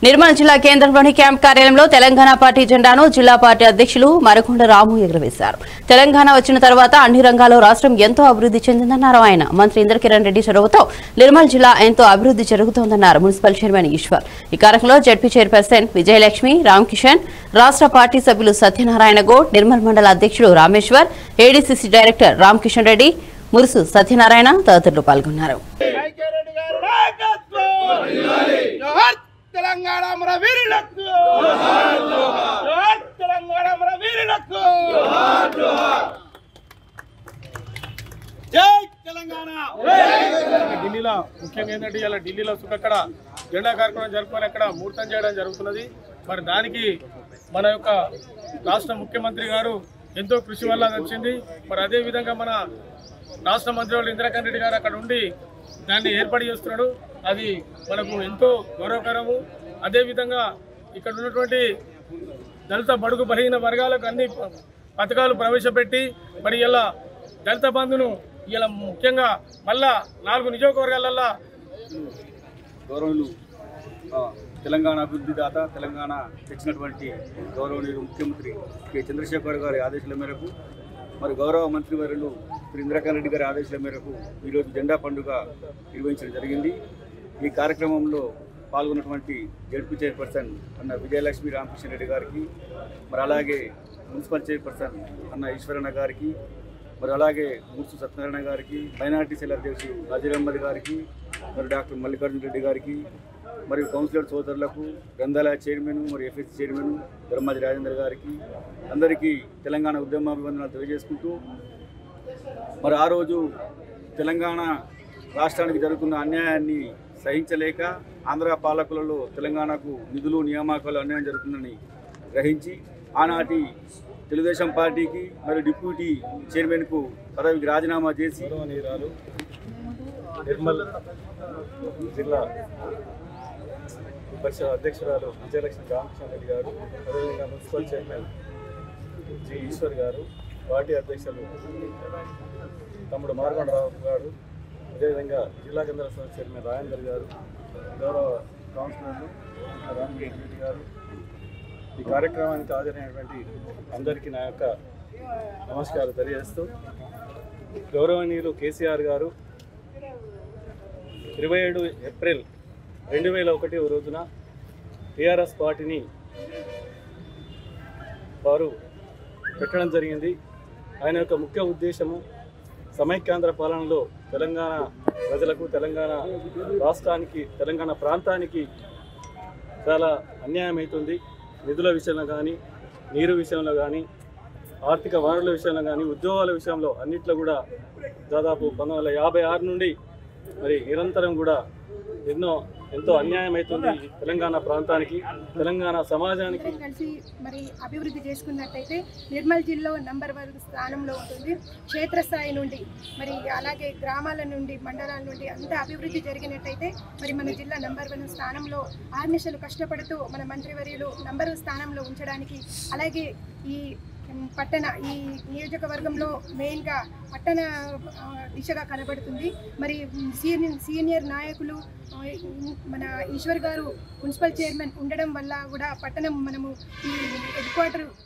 నిర్మల్ జిల్లా కేంద్రంలోని క్యాంప్ కార్యాలయంలో తెలంగాణ పార్టీ జెండాను జిల్లా పార్టీ అధ్యక్షులు మరకొండ రాము ఎగురవేశారు తెలంగాణ వచ్చిన తర్వాత అన్ని రంగాల్లో రాష్ట్రం ఎంతో అభివృద్ధి చెందిందన్నారు ఆయన మంత్రి ఇంద్రకిరణ్ రెడ్డి చొరవతో నిర్మల్ జిల్లా ఎంతో అభివృద్ధి జరుగుతోందన్నారు మున్సిపల్ చైర్మన్ ఈశ్వర్ ఈ కార్యక్రమంలో జడ్పీ చైర్పర్సన్ విజయలక్ష్మి రామకిషన్ రాష్ట్ర పార్టీ సభ్యులు సత్యనారాయణ గౌడ్ నిర్మల్ మండల అధ్యక్షుడు రామేశ్వర్ ఏడీసీసీ డైరెక్టర్ రామకిషన్ రెడ్డి మురుసు సత్యనారాయణ తదితరులు పాల్గొన్నారు ఐక్యరెడ్డి గారి నాయకత్వం జోహార్ తెలంగాణ మన వీరులకు జోహార్ తెలంగాణ మన వీరులకు జై తెలంగాణ ఢిల్లీలో ముఖ్యంగా ఏంటంటే ఇలా ఢిల్లీలో సుఖక్కడ జెండా కార్యక్రమం జరుపుకొని అక్కడ ముహూర్తం చేయడం జరుగుతున్నది మరి దానికి మన యొక్క రాష్ట్ర ముఖ్యమంత్రి గారు ఎంతో కృషి వల్ల అది వచ్చింది మరి అదే విధంగా మన రాష్ట్ర మంత్రి వాళ్ళు ఇందిరాకాంత్ రెడ్డి గారు అక్కడ ఉండి దాన్ని ఏర్పాటు చేస్తున్నాడు అది మనకు ఎంతో గౌరవకరము అదే విధంగా ఇక్కడ ఉన్నటువంటి దళిత బడుగు బలహీన వర్గాలకు అన్ని ప- పథకాలు ప్రవేశపెట్టి మరి ఇలా దళిత బంధును ఇలా ముఖ్యంగా మళ్ళా నాలుగు నియోజకవర్గాలల్లో గౌరవులు ఆ, తెలంగాణ అభివృద్ధి దాత తెలంగాణ తెచ్చినటువంటి గౌరవనీయులు ముఖ్యమంత్రి కె చంద్రశేఖర్ గారి ఆదేశాల మేరకు మరి గౌరవ మంత్రివర్యులు శ్రీ ఇందిరాకాంత్ రెడ్డి గారి ఆదేశాల మేరకు ఈరోజు జెండా పండుగ నిర్వహించడం జరిగింది ఈ కార్యక్రమంలో పాల్గొన్నటువంటి జడ్పీ చైర్పర్సన్ అన్న విజయలక్ష్మి రామకృష్ణ రెడ్డి గారికి మరి అలాగే మున్సిపల్ చైర్పర్సన్ అన్న ఈశ్వరన్న గారికి మరి అలాగే మూర్సు సత్యనారాయణ గారికి మైనార్టీ సెల్ అధ్యక్షుడు నజీర్ అహ్మద్ గారికి మరి డాక్టర్ మల్లికార్జున రెడ్డి గారికి మరియు కౌన్సిలర్ సోదరులకు గ్రంథాలయ చైర్మన్ మరియు ఎఫ్ఎస్సి చైర్మన్ ధర్మాజి రాజేంద్ర గారికి అందరికీ తెలంగాణ ఉద్యమాభివందనాలు తెలియజేసుకుంటూ మరి ఆ రోజు తెలంగాణ రాష్ట్రానికి జరుగుతున్న అన్యాయాన్ని సహించలేక ఆంధ్ర పాలకులలో తెలంగాణకు నిధులు నియామకాలు అన్యాయం జరుగుతుందని గ్రహించి ఆనాటి తెలుగుదేశం పార్టీకి మరియు డిప్యూటీ చైర్మన్కు పదవికి రాజీనామా చేసి గౌరవనీయురాలు నిర్మల్ జిల్లా పరిషత్ అధ్యక్షురాలు విజయలక్ష్మి రామకృష్ణ రెడ్డి గారు అదేవిధంగా మున్సిపల్ చైర్మన్ జి ఈశ్వర్ గారు పార్టీ అధ్యక్షులు తమ్ముడు మార్గండరావు గారు అదేవిధంగా జిల్లా కేంద్ర సంస్థ చైర్మన్ రాజేందర్ గారు గౌరవ కౌన్సిలర్లు రామరెడ్డి రెడ్డి గారు ఈ కార్యక్రమానికి హాజరైనటువంటి అందరికీ నా యొక్క నమస్కారం తెలియజేస్తూ గౌరవనీయులు కేసీఆర్ గారు ఇరవై ఏడు ఏప్రిల్ రెండు వేల ఒకటి రోజున టీఆర్ఎస్ పార్టీని వారు పెట్టడం జరిగింది ఆయన యొక్క ముఖ్య ఉద్దేశము సమైక్యాంధ్ర పాలనలో తెలంగాణ ప్రజలకు తెలంగాణ రాష్ట్రానికి తెలంగాణ ప్రాంతానికి చాలా అన్యాయం అవుతుంది నిధుల విషయంలో కానీ నీరు విషయంలో కానీ ఆర్థిక వనరుల విషయంలో కానీ ఉద్యోగాల విషయంలో అన్నిట్లో కూడా దాదాపు పంతొమ్మిది వందల యాభై ఆరు నుండి మరి నిరంతరం కూడా ఎన్నో ఎంతో అన్యాయం అవుతుంది ఈ తెలంగాణ ప్రాంతానికి తెలంగాణ సమాజానికి అందరం కలిసి మరి అభివృద్ధి చేసుకున్నట్టయితే నిర్మల్ జిల్లా నంబర్ వన్ స్థానంలో ఉంటుంది క్షేత్రస్థాయి నుండి మరి అలాగే గ్రామాల నుండి మండలాల నుండి అంత అభివృద్ధి జరిగినట్టయితే మరి మన జిల్లా నంబర్ వన్ స్థానంలో ఆర్నిషలు కష్టపడుతూ మన మంత్రివర్యులు నంబర్ స్థానంలో ఉంచడానికి అలాగే ఈ ఉమ్, పట్టణ ఈ నియోజకవర్గంలో మెయిన్గా పట్టణ ఆ, దిశగా కనబడుతుంది మరి ఉమ్, సీనియర్ సీనియర్ నాయకులు ఆ, మన ఈశ్వర్ గారు మున్సిపల్ చైర్మన్ ఉండడం వల్ల కూడా పట్టణం మనము ఈ హెడ్ క్వార్టర్